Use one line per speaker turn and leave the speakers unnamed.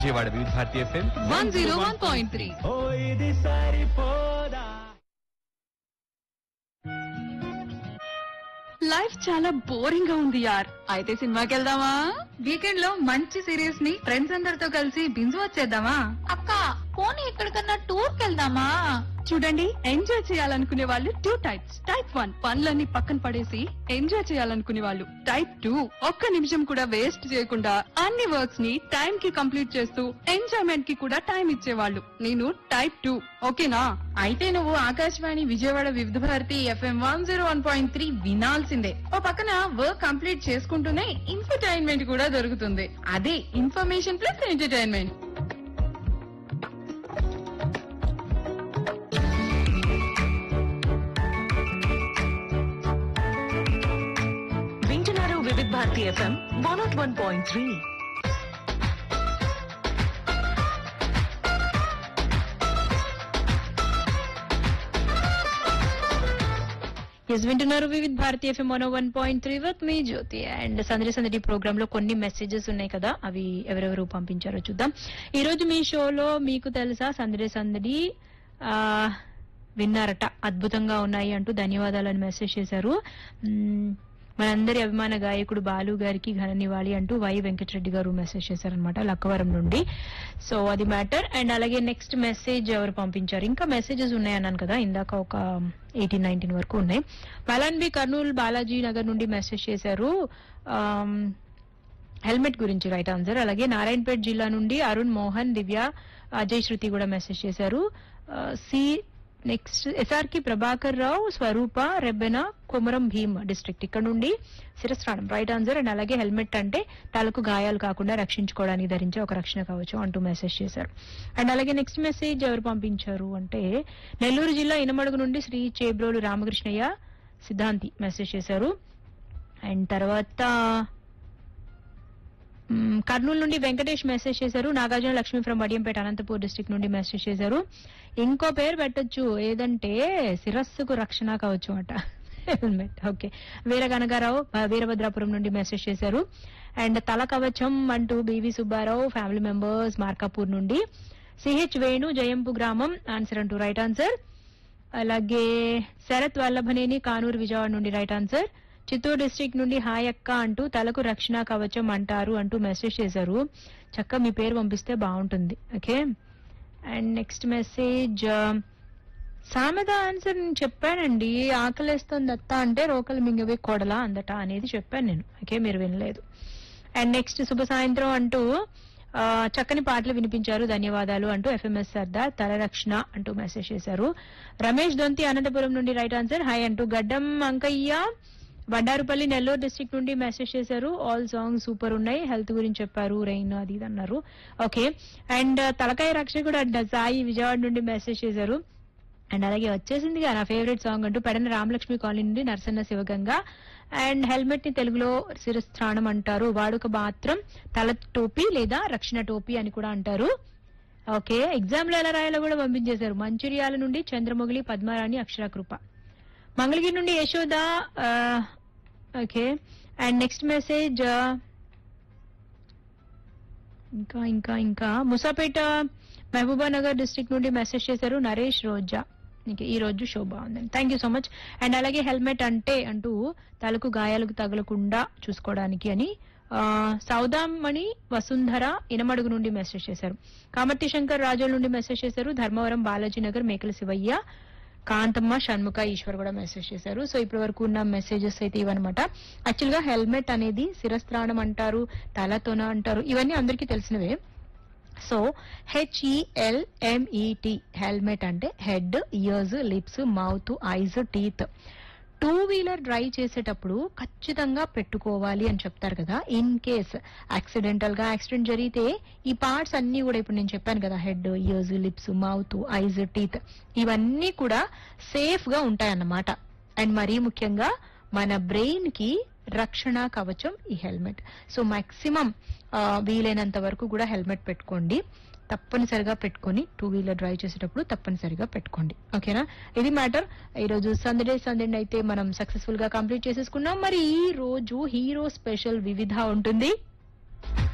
Vijayawada Vividh Bharati FM
one zero one point three
ఓ ఇది సరిపోదా
లైఫ్ చాలా బోరింగ్ గా ఉంది యార్ అయితే సినిమాకి వెళ్దామా వీకెండ్ లో మంచి సిరీస్ ని ఫ్రెండ్స్ అందరితో కలిసి బింజు వచ్చేద్దామా
అక్క పోనీ ఎక్కడికన్నా టూర్ వెళ్దామా
చూడండి ఎంజాయ్ చేయాలనుకునే వాళ్ళు టూ టైప్స్ టైప్ వన్ పనులన్నీ పక్కన పడేసి ఎంజాయ్ చేయాలనుకునే వాళ్ళు టైప్ టూ ఒక్క నిమిషం కూడా వేస్ట్ చేయకుండా అన్ని వర్క్స్ ని టైం కి కంప్లీట్ చేస్తూ ఎంజాయ్మెంట్ కి కూడా టైం ఇచ్చేవాళ్ళు నేను టైప్ టూ ఓకేనా
అయితే నువ్వు Akashvani Vijayawada Vividh Bharati FM one zero one point three వినాల్సిందే ఓ పక్కన వర్క్ కంప్లీట్ చేసుకుంటూనే ఇన్ఫర్టైన్మెంట్ కూడా దొరుకుతుంది అదే ఇన్ఫర్మేషన్ ప్లస్ ఎంటర్టైన్మెంట్
వింటున్నారు Vividh Bharati FM one not one point three
yes వింటున్నారు Vividh Bharati FM one one point three with మీ జ్యోతి అండ్ సందడి సందడి ప్రోగ్రామ్ లో కొన్ని మెసేజెస్ ఉన్నాయి కదా అవి ఎవరెవరు పంపించారో చూద్దాం ఈ రోజు మీ షోలో మీకు తెలుసా సందడి సందడి ఆ, విన్నారట అద్భుతంగా ఉన్నాయి అంటూ ధన్యవాదాలని మెసేజ్ చేశారు మ్మ్, మనందరి అభిమాన గాయకుడు బాలు గారికి ఘన నివాళి అంటూ వై వెంకటరెడ్డి గారు మెసేజ్ చేశారనమాట లక్కవరం నుండి సో అది మ్యాటర్ అండ్ అలాగే నెక్స్ట్ మెసేజ్ ఎవరు పంపించారు ఇంకా మెసేజెస్ ఉన్నాయన్నాను కదా ఇందాక ఒక ఎయిటీన్ నైన్టీన్ వరకు ఉన్నాయి పలాన్ బి కర్నూలు బాలాజీ నగర్ నుండి మెసేజ్ చేశారు ఆమ్, హెల్మెట్ గురించి రైట్ ఆన్సర్ అలాగే నారాయణపేట జిల్లా నుండి అరుణ్ మోహన్ దివ్య అజయ్ శృతి కూడా మెసేజ్ చేశారు ఆ, సి నెక్స్ట్ ఎస్ఆర్కి ప్రభాకర్ రావు స్వరూప రెబ్బెన కొమరం భీమ్ డిస్ట్రిక్ట్ ఇక్కడ నుండి శిరస్త్రాణం రైట్ ఆన్సర్ అండ్ అలాగే హెల్మెట్ అంటే తలకు గాయాలు కాకుండా రక్షించుకోవడానికి ధరించే ఒక రక్షణ కావచ్చు అంటూ మెసేజ్ చేశారు అండ్ అలాగే నెక్స్ట్ మెసేజ్ ఎవరు పంపించారు అంటే నెల్లూరు జిల్లా ఇనమడుగు నుండి శ్రీ చేబ్రోలు రామకృష్ణయ్య సిద్ధాంతి మెసేజ్ చేశారు అండ్ తర్వాత మ్మ్, కర్నూలు నుండి వెంకటేష్ మెసేజ్ చేశారు నాగార్జున లక్ష్మీ ఫ్రమ్ వడియంపేట అనంతపూర్ డిస్ట్రిక్ట్ నుండి మెసేజ్ చేశారు ఇంకో పేరు పెట్టొచ్చు ఏదంటే శిరస్సుకు రక్షణ కావచ్చు అట హెల్మెట్ ఓకే వీర కనకారావు ఆ, వీరభద్రాపురం నుండి మెసేజ్ చేశారు అండ్ తల కవచం అంటూ BV Subbarao family members Markapur నుండి సిహెచ్ వేణు జయంపు గ్రామం ఆన్సర్ అంటూ రైట్ ఆన్సర్ అలాగే శరత్ వల్లభనేని కానూరు విజయవాడ నుండి రైట్ ఆన్సర్ చిత్తూరు డిస్ట్రిక్ట్ నుండి హాయ్ అక్క అంటూ తలకు రక్షణ కవచం అంటారు అంటూ మెసేజ్ చేశారు చక్క మీ పేరు పంపిస్తే బాగుంటుంది ఓకే అండ్ నెక్స్ట్ మెసేజ్ సామెత ఆన్సర్ నేను చెప్పానండి ఆకలేస్తుంది అత్త అంటే రోకలు మింగవే కొడలా అందట అనేది చెప్పాను నేను ఓకే మీరు వినలేదు అండ్ నెక్స్ట్ శుభ సాయంత్రం అంటూ ఆ, చక్కని పాటలు వినిపించారు ధన్యవాదాలు అంటూ ఎఫ్ఎంఎస్ సర్దార్ తలరక్షణ అంటూ మెసేజ్ చేశారు రమేష్ దొంతి అనంతపురం నుండి రైట్ ఆన్సర్ హాయ్ అంటూ గడ్డం అంకయ్య బండారుపల్లి నెల్లూరు డిస్ట్రిక్ట్ నుండి మెసేజ్ చేశారు ఆల్ సాంగ్స్ సూపర్ ఉన్నాయి హెల్త్ గురించి చెప్పారు రెయిన్ అది ఇది అన్నారు ఓకే అండ్ తలకాయ రక్షకుడు అంట సాయి విజయవాడ నుండి మెసేజ్ చేశారు అండ్ అలాగే వచ్చేసిందిగా నా ఫేవరెట్ సాంగ్ అంటూ పెడన రామలక్ష్మి కాలనీ నుండి నరసన్న శివగంగ అండ్ హెల్మెట్ ని తెలుగులో శిరస్థానం అంటారు వాడుక మాత్రం తల టోపీ లేదా రక్షణ టోపీ అని కూడా అంటారు ఓకే ఎగ్జామ్ లో ఎలా రాయాలో కూడా పంపించేశారు మంచిర్యాల నుండి చంద్రమొగిలి పద్మారాణి అక్షరకృప మంగళగిరి నుండి యశోద ఆ, ఓకే అండ్ నెక్స్ట్ మెసేజ్ ఇంకా ఇంకా ఇంకా ముసాపేట మహబూబా నగర్ డిస్ట్రిక్ట్ నుండి మెసేజ్ చేశారు నరేష్ రోజా ఇంకా ఈ రోజు షో బాగుందండి thank you so much and అలాగే హెల్మెట్ అంటే అంటూ తలకు గాయాలకు తగలకుండా చూసుకోవడానికి అని ఆ, సౌదామణి వసుంధర ఇనమడుగు నుండి మెసేజ్ చేశారు కామర్తి శంకర్ రాజోల్ నుండి మెసేజ్ చేశారు ధర్మవరం బాలాజీ నగర్ మేకల శివయ్య కాంతమ్మ షణ్ముఖ ఈశ్వర్ కూడా మెసేజ్ చేశారు సో ఇప్పటి వరకు ఉన్న మెసేజెస్ అయితే ఇవన్నమాట యాక్చువల్ గా హెల్మెట్ అనేది శిరస్త్రాణం అంటారు తలతోన అంటారు ఇవన్నీ అందరికీ తెలిసినవే సో హెచ్ఈఎల్ఎంఈటి హెల్మెట్ అంటే head ears lips mouth eyes teeth two wheeler drive చేసేటప్పుడు ఖచ్చితంగా పెట్టుకోవాలి అని చెప్తారు కదా ఇన్ కేస్ యాక్సిడెంటల్ గా యాక్సిడెంట్ జరిగితే ఈ పార్ట్స్ అన్ని కూడా ఇప్పుడు నేను చెప్పాను కదా head ears lips mouth eyes teeth ఇవన్నీ కూడా సేఫ్ గా ఉంటాయన్నమాట అండ్ మరీ ముఖ్యంగా మన బ్రెయిన్ కి రక్షణ కవచం ఈ హెల్మెట్ సో మాక్సిమం వీలైనంత వరకు కూడా హెల్మెట్ పెట్టుకోండి తప్పనిసరిగా పెట్టుకొని టూ వీలర్ డ్రైవ్ చేసేటప్పుడు తప్పనిసరిగా పెట్టుకోండి ఓకేనా ఇది మ్యాటర్ ఈ రోజు సందడే సందడి అయితే మనం సక్సెస్ఫుల్ గా కంప్లీట్ చేసేసుకున్నాం మరి ఈ రోజు హీరో స్పెషల్ వివిధ ఉంటుంది